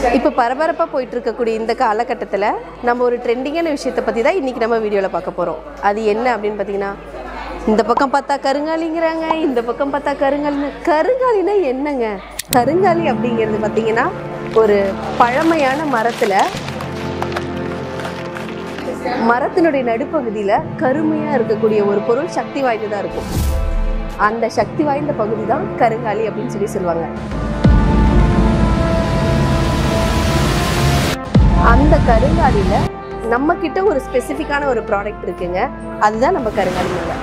இப்போ பரபரப்பாக போயிட்டு இருக்கக்கூடிய இந்த காலகட்டத்தில் நம்ம ஒரு ட்ரெண்டிங்கான விஷயத்தை பற்றி தான் இன்றைக்கி நம்ம வீடியோவில் பார்க்க போகிறோம் அது என்ன அப்படின்னு பார்த்தீங்கன்னா இந்த பக்கம் பார்த்தா கருங்காலிங்கிறாங்க இந்த பக்கம் பார்த்தா கருங்காலின்னு கருங்காலினா என்னங்க கருங்காலி அப்படிங்கிறது பார்த்தீங்கன்னா ஒரு பழமையான மரத்தில் மரத்தினுடைய நடுப்பகுதியில் கருமையாக இருக்கக்கூடிய ஒரு பொருள் சக்தி வாய்ந்ததாக இருக்கும் அந்த சக்தி வாய்ந்த பகுதி தான் கருங்காலி அப்படின்னு சொல்லி சொல்லுவாங்க அந்த கருங்காலியில் நம்ம கிட்ட ஒரு ஸ்பெசிஃபிக்கான ஒரு ப்ராடக்ட் இருக்குங்க அதுதான் நம்ம கருங்காலி மலை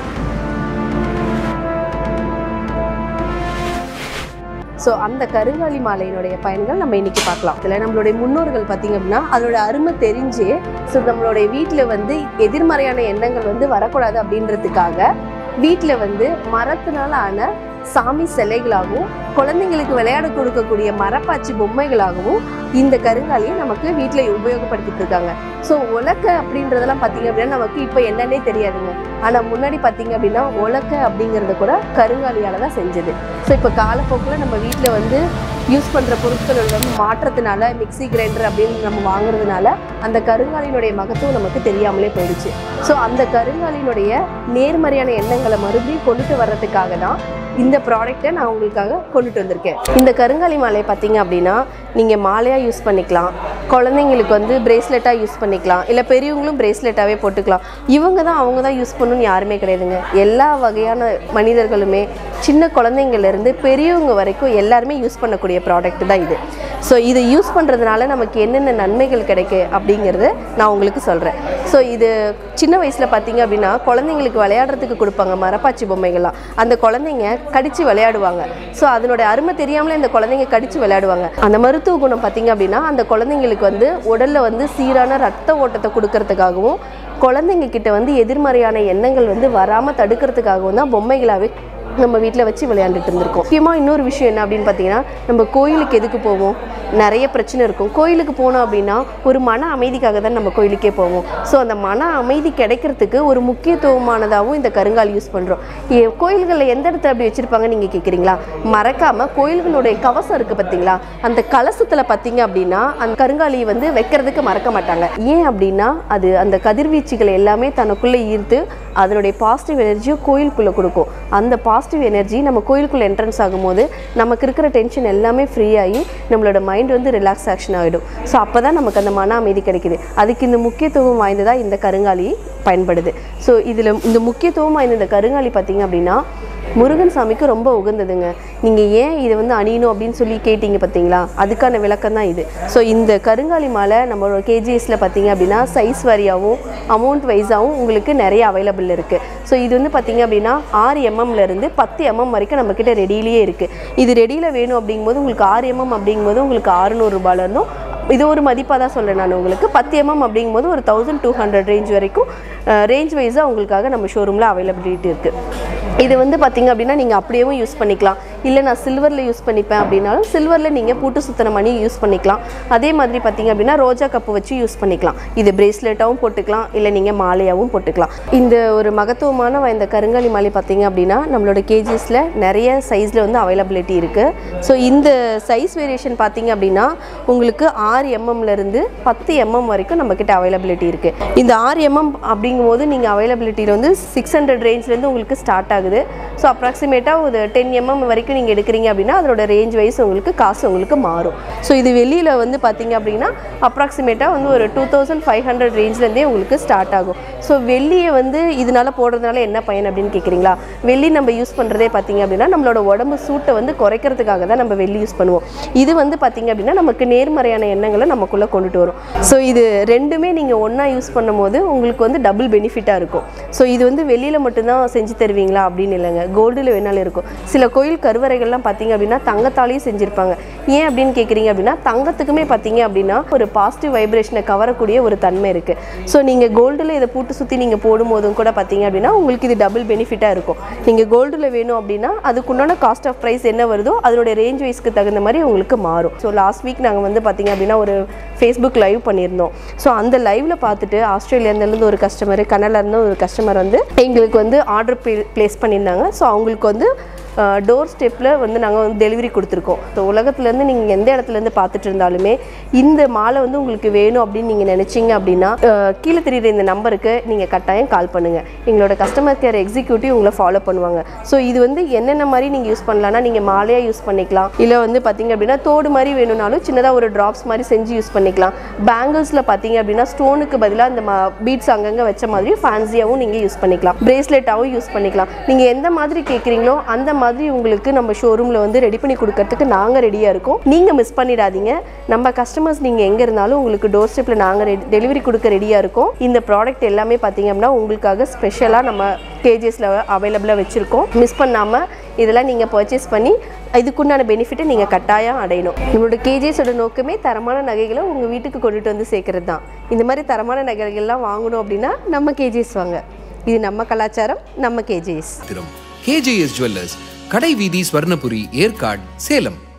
ஸோ அந்த கருங்காலி மாலையினுடைய பயன்கள் நம்ம இன்னைக்கு பார்க்கலாம் இதில் நம்மளுடைய முன்னோர்கள் பார்த்தீங்க அப்படின்னா அதோட அருமை தெரிஞ்சு ஸோ நம்மளுடைய வீட்டில் வந்து எதிர்மறையான எண்ணங்கள் வந்து வரக்கூடாது அப்படின்றதுக்காக வீட்டில் வந்து மரத்தினால ஆன சாமி சிலைகளாகவும் குழந்தைங்களுக்கு விளையாட கொடுக்கக்கூடிய மரப்பாச்சி பொம்மைகளாகவும் இந்த கருங்காலியை நமக்கு வீட்டில் உபயோகப்படுத்திட்டு இருக்காங்க ஸோ உலக்க அப்படின்றதெல்லாம் பார்த்தீங்க அப்படின்னா நமக்கு இப்போ என்னன்னே தெரியாதுங்க ஆனால் முன்னாடி பார்த்தீங்க அப்படின்னா உலக்க அப்படிங்கிறது கூட கருங்காலியால் தான் செஞ்சது ஸோ இப்போ காலப்போக்கில் நம்ம வீட்டில் வந்து யூஸ் பண்ணுற பொருட்கள் வந்து மாற்றத்தினால மிக்ஸி கிரைண்டர் அப்படின்னு நம்ம வாங்குறதுனால அந்த கருங்காலினுடைய மகத்துவம் நமக்கு தெரியாமலே போயிடுச்சு ஸோ அந்த கருங்காலினுடைய நேர்மறையான எண்ணங்களை மறுபடியும் கொண்டுட்டு வர்றதுக்காக தான் இந்த ப்ராடக்ட்டை நான் உங்களுக்காக கொண்டுட்டு வந்திருக்கேன் இந்த கருங்காலி மாலை பார்த்தீங்க அப்படின்னா நீங்கள் மாலையாக யூஸ் பண்ணிக்கலாம் குழந்தைங்களுக்கு வந்து பிரேஸ்லெட்டாக யூஸ் பண்ணிக்கலாம் இல்லை பெரியவங்களும் பிரேஸ்லெட்டாகவே போட்டுக்கலாம் இவங்க தான் அவங்க தான் யூஸ் பண்ணணும்னு யாருமே கிடையாதுங்க எல்லா வகையான மனிதர்களுமே சின்ன குழந்தைங்கள்லேருந்து பெரியவங்க வரைக்கும் எல்லாருமே யூஸ் பண்ணக்கூடிய ப்ராடக்ட் தான் இது ஸோ இதை யூஸ் பண்ணுறதுனால நமக்கு என்னென்ன நன்மைகள் கிடைக்கு அப்படிங்கிறத நான் உங்களுக்கு சொல்கிறேன் ஸோ இது சின்ன வயசில் பார்த்தீங்க அப்படின்னா குழந்தைங்களுக்கு விளையாடுறதுக்கு கொடுப்பாங்க மரப்பாச்சி பொம்மைகள்லாம் அந்த குழந்தைங்க கடித்து விளையாடுவாங்க ஸோ அதனோட அருமை தெரியாமலே இந்த குழந்தைங்க கடித்து விளையாடுவாங்க அந்த மருத்துவ குணம் பார்த்தீங்க அப்படின்னா அந்த குழந்தைங்களுக்கு வந்து உடலில் வந்து சீரான ரத்த ஓட்டத்தை கொடுக்கறதுக்காகவும் குழந்தைங்க கிட்ட வந்து எதிர்மறையான எண்ணங்கள் வந்து வராமல் தடுக்கிறதுக்காகவும் தான் பொம்மைகளாகவே நம்ம வீட்டில் வச்சு விளையாண்டுட்டு இருந்திருக்கோம் முக்கியமாக இன்னொரு விஷயம் என்ன அப்படின்னு பார்த்தீங்கன்னா நம்ம கோயிலுக்கு எதுக்கு போவோம் நிறைய பிரச்சனை இருக்கும் கோயிலுக்கு போனோம் அப்படின்னா ஒரு மன அமைதிக்காக தான் நம்ம கோயிலுக்கே போவோம் ஸோ அந்த மன அமைதி கிடைக்கிறதுக்கு ஒரு முக்கியத்துவமானதாகவும் இந்த கருங்கால் யூஸ் பண்ணுறோம் கோயில்களில் எந்த இடத்துல அப்படி வச்சுருப்பாங்க நீங்கள் கேட்குறீங்களா மறக்காமல் கோயில்களுடைய கவசம் இருக்குது பார்த்தீங்களா அந்த கலசத்தில் பார்த்தீங்க அப்படின்னா அந்த கருங்காலியை வந்து வைக்கிறதுக்கு மறக்க மாட்டாங்க ஏன் அப்படின்னா அது அந்த கதிர்வீச்சுகள் எல்லாமே தனக்குள்ளே ஈர்த்து அதனுடைய பாசிட்டிவ் எனர்ஜியை கோயிலுக்குள்ளே கொடுக்கும் அந்த பாசிட்டிவ் எனர்ஜி நம்ம கோயிலுக்குள்ளே என்ட்ரன்ஸ் ஆகும்போது நமக்கு இருக்கிற டென்ஷன் எல்லாமே ஃப்ரீ ஆகி நம்மளோட மைண்ட் வந்து ரிலாக்ஸ் ஆக்ஷன் ஆகிடும் ஸோ அப்போ தான் நமக்கு அந்த மன அமைதி கிடைக்குது அதுக்கு இந்த முக்கியத்துவம் வாய்ந்ததாக இந்த கருங்காலி பயன்படுது ஸோ இதில் இந்த முக்கியத்துவம் வாய்ந்த இந்த கருங்காலி பார்த்தீங்க அப்படின்னா முருகன் சாமிக்கு ரொம்ப உகந்ததுங்க நீங்கள் ஏன் இதை வந்து அணியணும் அப்படின்னு சொல்லி கேட்டீங்க பார்த்தீங்களா அதுக்கான விளக்கம் தான் இது ஸோ இந்த கருங்காலி மாலை நம்மளோட கேஜிஎஸில் பார்த்தீங்க அப்படின்னா சைஸ் வாரியாகவும் அமௌண்ட் வைஸாகவும் உங்களுக்கு நிறைய அவைலபிள் இருக்குது ஸோ இது வந்து பார்த்தீங்க அப்படின்னா ஆறு எம்எம்லேருந்து பத்து எம்எம் வரைக்கும் நம்மக்கிட்ட ரெடியிலேயே இருக்குது இது ரெடியில் வேணும் அப்படிங்கும்போது உங்களுக்கு ஆறு எம்எம் அப்படிங்கும்போது உங்களுக்கு அறுநூறுபாலேருந்தும் இது ஒரு மதிப்பாக தான் சொல்கிறேன் நான் உங்களுக்கு பத்து எம்எம் அப்படிங்கும்போது ஒரு தௌசண்ட் டூ ஹண்ட்ரட் ரேஞ்ச் வரைக்கும் ரேஞ்ச் வைஸாக உங்களுக்காக நம்ம ஷோரூமில் அவைலபிலிட்டி இருக்குது இது வந்து பார்த்தீங்க அப்படின்னா நீங்கள் அப்படியேவும் யூஸ் பண்ணிக்கலாம் இல்லை நான் சில்வரில் யூஸ் பண்ணிப்பேன் அப்படின்னாலும் சில்வரில் நீங்கள் பூட்டு சுத்தன மணி யூஸ் பண்ணிக்கலாம் அதே மாதிரி பார்த்தீங்க அப்படின்னா ரோஜா கப்பு வச்சு யூஸ் பண்ணிக்கலாம் இது பிரேஸ்லெட்டாகவும் போட்டுக்கலாம் இல்லை நீங்கள் மாலையாகவும் போட்டுக்கலாம் இந்த ஒரு மகத்துவமான இந்த கருங்காலி மாலை பார்த்தீங்க அப்படின்னா நம்மளோட கேஜிஸில் நிறைய சைஸில் வந்து அவைலபிலிட்டி இருக்குது ஸோ இந்த சைஸ் வேரியேஷன் பார்த்தீங்க அப்படின்னா உங்களுக்கு ஆறு எம்எம்லேருந்து பத்து எம்எம் வரைக்கும் நம்மக்கிட்ட அவைலபிலிட்டி இருக்குது இந்த ஆறு எம்எம் அப்படிங்கும்போது நீங்கள் அவைலபிலிட்டியில் வந்து சிக்ஸ் ஹண்ட்ரட் ரேஞ்ச்லேருந்து உங்களுக்கு ஸ்டார்ட் ஆகுது ஸோ அப்ராக்சிமேட்டாக ஒரு டென் எம்எம் வரைக்கும் நீங்கள் எடுக்கிறீங்க அப்படின்னா அதோட ரேஞ்ச் வைஸ் உங்களுக்கு காசு உங்களுக்கு மாறும் ஸோ இது வெளியில் வந்து பார்த்தீங்க அப்படின்னா அப்ராக்சிமேட்டாக வந்து ஒரு டூ தௌசண்ட் ஃபைவ் ஹண்ட்ரட் ரேஞ்ச்லேருந்தே உங்களுக்கு ஸ்டார்ட் ஆகும் ஸோ வெள்ளியை வந்து இதனால போடுறதுனால என்ன பயன் அப்படின்னு கேட்குறீங்களா வெள்ளி நம்ம யூஸ் பண்ணுறதே பார்த்தீங்க அப்படின்னா நம்மளோட உடம்பு சூட்டை வந்து குறைக்கிறதுக்காக தான் நம்ம வெள்ளி யூஸ் பண்ணுவோம் இது வந்து பார்த்தீங்க அப்படின்னா நமக்கு நேர்மறையான எண்ணங்களை நமக்குள்ளே கொண்டுட்டு வரும் ஸோ இது ரெண்டுமே நீங்கள் ஒன்றா யூஸ் பண்ணும்போது உங்களுக்கு வந்து டபுள் பெனிஃபிட்டாக இருக்கும் ஸோ இது வந்து வெளியில் மட்டும்தான் செஞ்சு தருவீங்களா அப்படின்னு இல்லைங்க கோல்டில் வேணாலும் இருக்கும் சில கோயில் கருவறைகள்லாம் பார்த்தீங்க அப்படின்னா தங்கத்தாலேயும் செஞ்சுருப்பாங்க ஏன் அப்படின்னு கேட்குறீங்க அப்படின்னா தங்கத்துக்குமே பார்த்தீங்க அப்படின்னா ஒரு பாசிட்டிவ் வைப்ரேஷனை கவரக்கூடிய ஒரு தன்மை இருக்குது ஸோ நீங்கள் கோல்டில் இதை பூட்டு சுற்றி நீங்கள் போடும்போதும் கூட பார்த்தீங்க அப்படின்னா உங்களுக்கு இது டபுள் பெனிஃபிட்டாக இருக்கும் நீங்கள் கோல்டில் வேணும் அப்படின்னா அதுக்குண்டான காஸ்ட் ஆஃப் ப்ரைஸ் என்ன வருதோ அதனுடைய ரேஞ்ச் வைஸ்க்கு தகுந்த மாதிரி உங்களுக்கு மாறும் ஸோ லாஸ்ட் வீக் நாங்கள் வந்து பார்த்தீங்க அப்படின்னா ஒரு ஃபேஸ்புக் லைவ் பண்ணியிருந்தோம் ஸோ அந்த லைவ்ல பார்த்துட்டு ஆஸ்திரேலியாவிலேருந்து ஒரு கஸ்டமர் கனடாலேருந்து ஒரு கஸ்டமர் வந்து எங்களுக்கு வந்து ஆர்டர் ப்ளேஸ் பண்ணியிருந்தாங்க ஸோ அவங்களுக்கு வந்து டோர் ஸ்டெப்பில் வந்து நாங்கள் வந்து டெலிவரி கொடுத்துருக்கோம் ஸோ உலகத்துலேருந்து நீங்கள் எந்த இடத்துலேருந்து பார்த்துட்டு இருந்தாலுமே இந்த மாலை வந்து உங்களுக்கு வேணும் அப்படின்னு நீங்கள் நினச்சிங்க அப்படின்னா அஹ், கீழே தெரியுற இந்த நம்பருக்கு நீங்கள் கட்டாயம் கால் பண்ணுங்கள் எங்களோட கஸ்டமர் கேர் எக்ஸிக்யூட்டிவ் உங்களை ஃபாலோ பண்ணுவாங்க ஸோ இது வந்து என்னென்ன மாதிரி நீங்கள் யூஸ் பண்ணலாம்னா நீங்கள் மாலையாக யூஸ் பண்ணிக்கலாம் இல்லை வந்து பார்த்தீங்க அப்படின்னா தோடு மாதிரி வேணும்னாலும் சின்னதாக ஒரு ட்ராப்ஸ் மாதிரி செஞ்சு யூஸ் பண்ணிக்கலாம் பேங்கிள்ஸில் பார்த்தீங்க அப்படின்னா ஸ்டோனுக்கு பதிலாக இந்த பீட்ஸ் அங்கங்கே வச்ச மாதிரி ஃபேன்சியாகவும் நீங்கள் யூஸ் பண்ணிக்கலாம் பிரேஸ்லெட்டாகவும் யூஸ் பண்ணிக்கலாம் நீங்கள் எந்த மாதிரி கேட்குறீங்களோ அந்த மாதிரி உங்களுக்கு நம்ம ஷோரூமில் வந்து ரெடி பண்ணி கொடுக்கறதுக்கு நாங்கள் ரெடியாக இருக்கோம் நீங்கள் மிஸ் பண்ணிடாதீங்க நம்ம கஸ்டமர்ஸ் நீங்கள் எங்கே இருந்தாலும் உங்களுக்கு டோர் ஸ்டெப்பில் நாங்கள் டெலிவரி கொடுக்க ரெடியாக இருக்கோம் இந்த ப்ராடக்ட் எல்லாமே பார்த்தீங்க அப்படின்னா உங்களுக்காக ஸ்பெஷலாக நம்ம கேஜிஎஸில் அவைலபிளாக வச்சுருக்கோம் மிஸ் பண்ணாமல் இதெல்லாம் நீங்கள் பர்ச்சேஸ் பண்ணி இதுக்குண்டான பெனிஃபிட்டை நீங்கள் கட்டாயம் அடையணும் நம்மளோட கேஜிஎஸோட நோக்கமே தரமான நகைகளை உங்கள் வீட்டுக்கு கொண்டுட்டு வந்து சேர்க்கறது தான் இந்த மாதிரி தரமான நகைகள்லாம் வாங்கணும் அப்படின்னா நம்ம கேஜிஎஸ் வாங்க இது நம்ம கலாச்சாரம் நம்ம கேஜிஎஸ் திரும் கேஜேஎஸ் ஜுவல்லர்ஸ் கடை வீதி ஸ்வர்ணபுரி ஏற்காடு சேலம்